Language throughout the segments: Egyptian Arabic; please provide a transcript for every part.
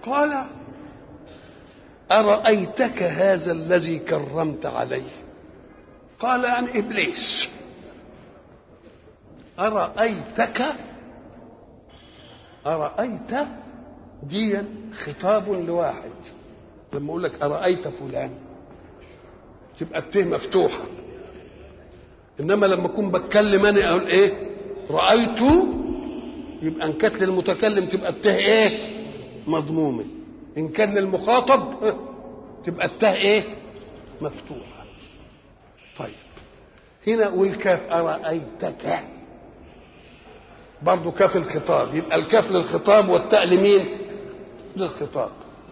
قال أرأيتك هذا الذي كرمت عليه قال عن إبليس أرأيتك أرأيت دي خطاب لواحد لما أقول لك أرأيت فلان تبقى الته مفتوحة إنما لما أكون بتكلم أنا أقول إيه رأيت يبقى إن كانت للمتكلم تبقى الته إيه مضمومة إن كان للمخاطب تبقى الته إيه مفتوحة طيب هنا والكاف أرأيتك برضه كاف الخطاب يبقى الكاف للخطاب والتاء لمين للخطاب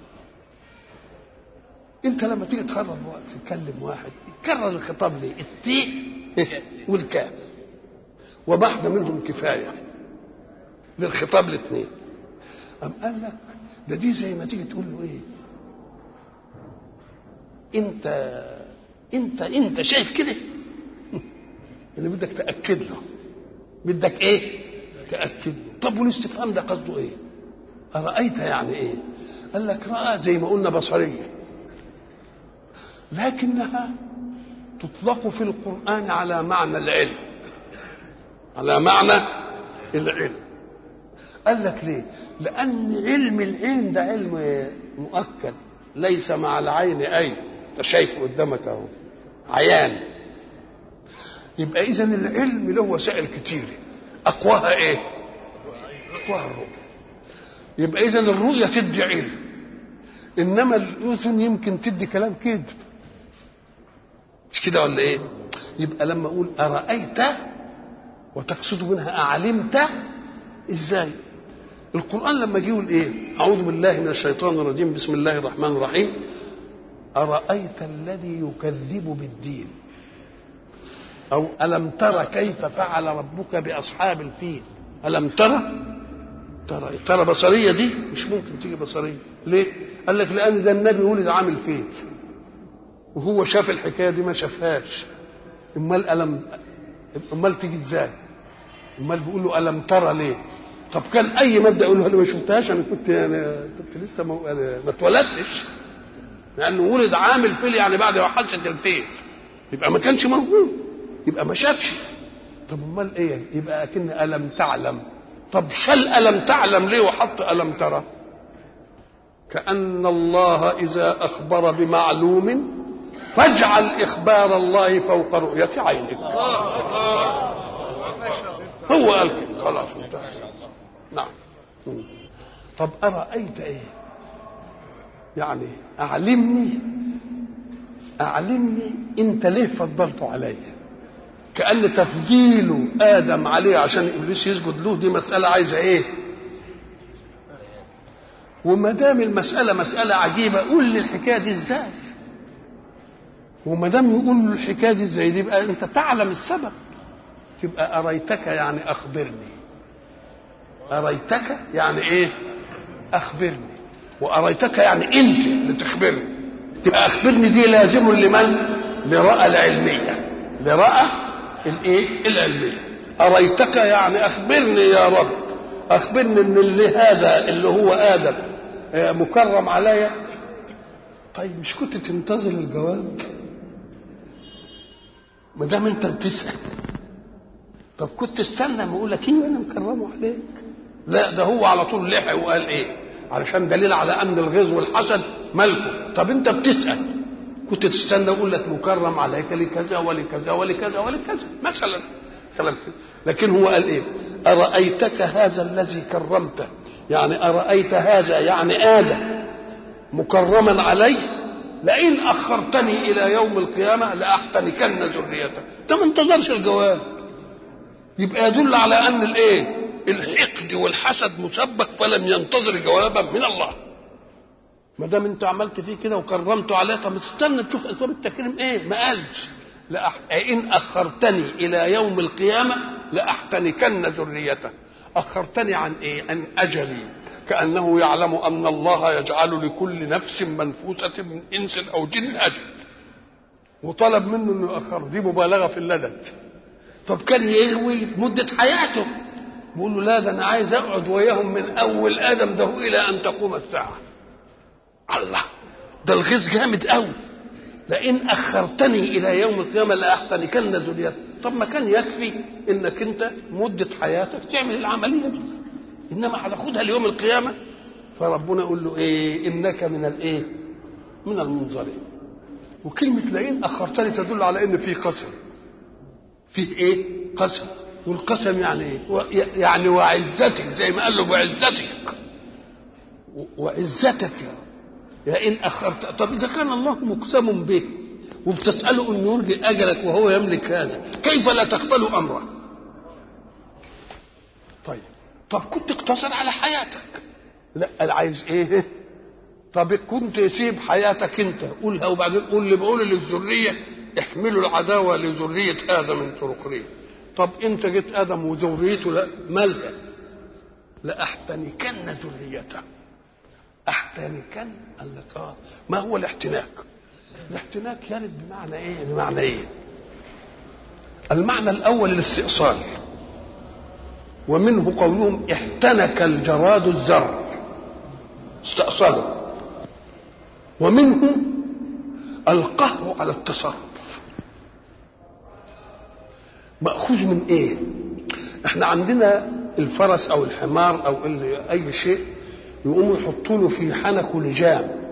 انت لما تيجي تخرب تكلم واحد يتكرر الخطاب ليه التي والكاف وواحده منهم كفايه للخطاب الاثنين أم قال لك ده دي زي ما تيجي تقول له ايه انت انت انت شايف كده اللي بدك تاكد له بدك ايه تاكد له طب والاستفهام ده قصده ايه ارايت يعني ايه قال لك راى زي ما قلنا بصريه لكنها تطلق في القران على معنى العلم على معنى العلم قال لك ليه لان علم العين ده علم مؤكد ليس مع العين اي انت شايفه قدامك اهو عيان يبقى اذا العلم له وسائل كتير اقواها ايه اقواها الرؤيه يبقى اذا الرؤيه تدي علم انما الاذن يمكن تدي كلام كذب مش كده ولا ايه يبقى لما اقول ارايت وتقصد منها اعلمت ازاي القران لما جه يقول ايه اعوذ بالله من الشيطان الرجيم بسم الله الرحمن الرحيم ارايت الذي يكذب بالدين أو ألم ترى كيف فعل ربك بأصحاب الفيل ألم ترى ترى ترى بصرية دي مش ممكن تيجي بصرية ليه قال لك لأن ده النبي ولد عامل فيل وهو شاف الحكاية دي ما شافهاش امال ألم امال تيجي ازاي امال بيقول له ألم ترى ليه طب كان اي مبدا يقول له انا ما شفتهاش انا كنت انا كنت لسه ما, ما اتولدتش لانه ولد عامل فيل يعني بعد حادثه الفيل يبقى ما كانش موجود يبقى ما شافش طب امال ايه يبقى اكن الم تعلم طب شل الم تعلم ليه وحط الم ترى كان الله اذا اخبر بمعلوم فاجعل اخبار الله فوق رؤيه عينك هو قال كده خلاص انتهى نعم طب ارايت ايه يعني اعلمني اعلمني انت ليه فضلته عليا كأن تفضيل آدم عليه عشان إبليس يسجد له دي مسألة عايزة إيه؟ وما دام المسألة مسألة عجيبة قول لي الحكاية دي إزاي؟ وما دام يقول له الحكاية دي إزاي دي يبقى أنت تعلم السبب تبقى أريتك يعني أخبرني أريتك يعني إيه؟ أخبرني وأريتك يعني أنت اللي تخبرني تبقى أخبرني دي لازم لمن؟ لرأى العلمية لرأى الايه العلميه اريتك يعني اخبرني يا رب اخبرني ان اللي هذا اللي هو ادم مكرم عليا طيب مش كنت تنتظر الجواب ما دام انت بتسال طب كنت استنى ما اقول لك ايه انا مكرمه عليك لا ده هو على طول لحق وقال ايه علشان دليل على ان الغيظ والحسد ملكه طب انت بتسال كنت تستنى اقول لك مكرم عليك لكذا ولكذا ولكذا ولكذا مثلا كلام كده لكن هو قال ايه ارايتك هذا الذي كرمته يعني ارايت هذا يعني ادم مكرما علي لئن اخرتني الى يوم القيامه لاحتنكن ذريته ده ما انتظرش الجواب يبقى يدل على ان الايه الحقد والحسد مسبق فلم ينتظر جوابا من الله ما دام انت عملت فيه كده وكرمته عليه طب استنى تشوف اسباب التكريم ايه ما قالش لأح... ان اخرتني الى يوم القيامه لاحتنكن ذريته اخرتني عن ايه عن اجلي كانه يعلم ان الله يجعل لكل نفس منفوسه من انس او جن اجل وطلب منه انه ياخره دي مبالغه في اللدد طب كان يغوي مده حياته بيقول له لا ده انا عايز اقعد وياهم من اول ادم ده الى ان تقوم الساعه الله ده الغيظ جامد قوي لئن اخرتني الى يوم القيامه لاحتنكن ذريتي طب ما كان يكفي انك انت مده حياتك تعمل العمليه دي انما هتاخدها ليوم القيامه فربنا يقول له ايه انك من الايه من المنظرين وكلمه لئن اخرتني تدل على ان في قسم فيه ايه قسم والقسم يعني ايه و- يعني وعزتك زي ما قال له وعزتك و- وعزتك يا رب لئن اخرت طب اذا كان الله مقسم به وبتساله ان يرجي اجلك وهو يملك هذا كيف لا تقبل امره طيب طب كنت اقتصر على حياتك لا أنا عايز ايه طب كنت سيب حياتك انت قولها وبعدين قول اللي بقول للذريه احملوا العداوه لذريه ادم من طرقريه طب انت جيت ادم وذريته لا مالها لاحتنكن ذريته احتنكن قال لك اه ما هو الاحتناك الاحتناك يرد بمعنى ايه بمعنى ايه المعنى الاول الاستئصال ومنه قولهم احتنك الجراد الزر استأصله ومنه القهر على التصرف مأخوذ من ايه احنا عندنا الفرس او الحمار او اللي اي شيء يقوموا يحطوا له في حنكه لجام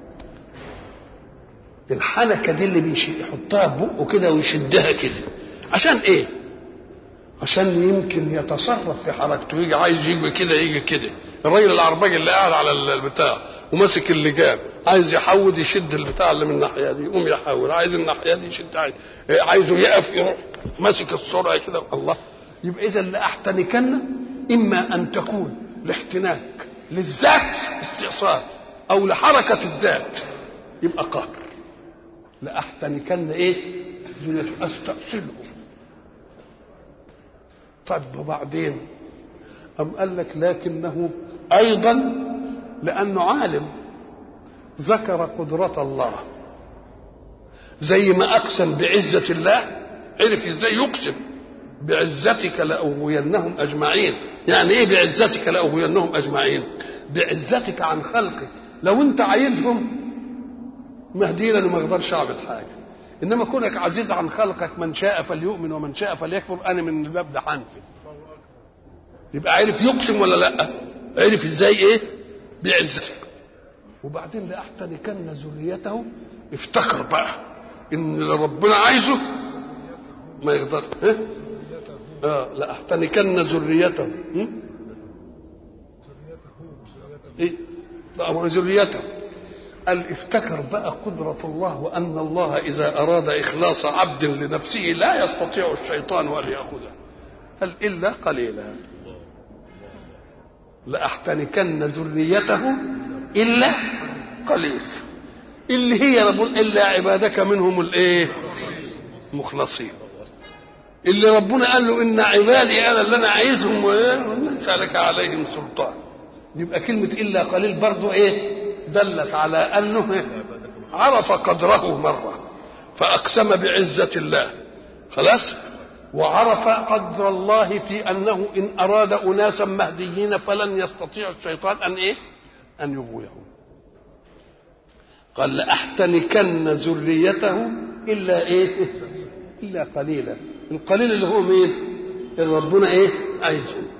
الحنكه دي اللي بيش- يحطها في بقه كده ويشدها كده عشان ايه عشان يمكن يتصرف في حركته يجي عايز يجي كده يجي كده الراجل العرباجي اللي قاعد على البتاع وماسك اللجام عايز يحود يشد البتاع اللي من الناحيه دي يقوم يحود عايز الناحيه دي يشد عايز عايزه يقف يروح ماسك السرعه كده الله يبقى اذا لاحتنكن اما ان تكون الاحتناك للذات استئصال او لحركه الذات يبقى قهر لاحتنكن ايه ذريته استأصله طيب وبعدين أم قال لك لكنه أيضا لأنه عالم ذكر قدرة الله زي ما أقسم بعزة الله عرف ازاي يقسم بعزتك لأغوينهم أجمعين يعني إيه بعزتك لأغوينهم أجمعين بعزتك عن خلقك لو أنت عايزهم مهدينا ما اقدرش اعمل حاجه انما كونك عزيز عن خلقك من شاء فليؤمن ومن شاء فليكفر انا من الباب ده حنفي يبقى عرف يقسم ولا لا عرف ازاي ايه بعزتك وبعدين لاحتنكن ذريته افتكر بقى ان اللي ربنا عايزه ما يقدر ها اه لاحتنكن ذريته م? ايه لا هو ذريته قال افتكر بقى قدرة الله وأن الله إذا أراد إخلاص عبد لنفسه لا يستطيع الشيطان أن يأخذه قال إلا قليلا لأحتنكن ذريته إلا قليل اللي هي رب إلا عبادك منهم الإيه مخلصين اللي ربنا قال له إن عبادي أنا اللي أنا عايزهم وليس لك عليهم سلطان يبقى كلمة إلا قليل برضو إيه دلت على أنه عرف قدره مرة فأقسم بعزة الله خلاص وعرف قدر الله في أنه إن أراد أناسا مهديين فلن يستطيع الشيطان أن إيه أن يغويهم قال لأحتنكن ذريته إلا إيه إلا قليلا القليل اللي هو مين اللي ربنا إيه عايزه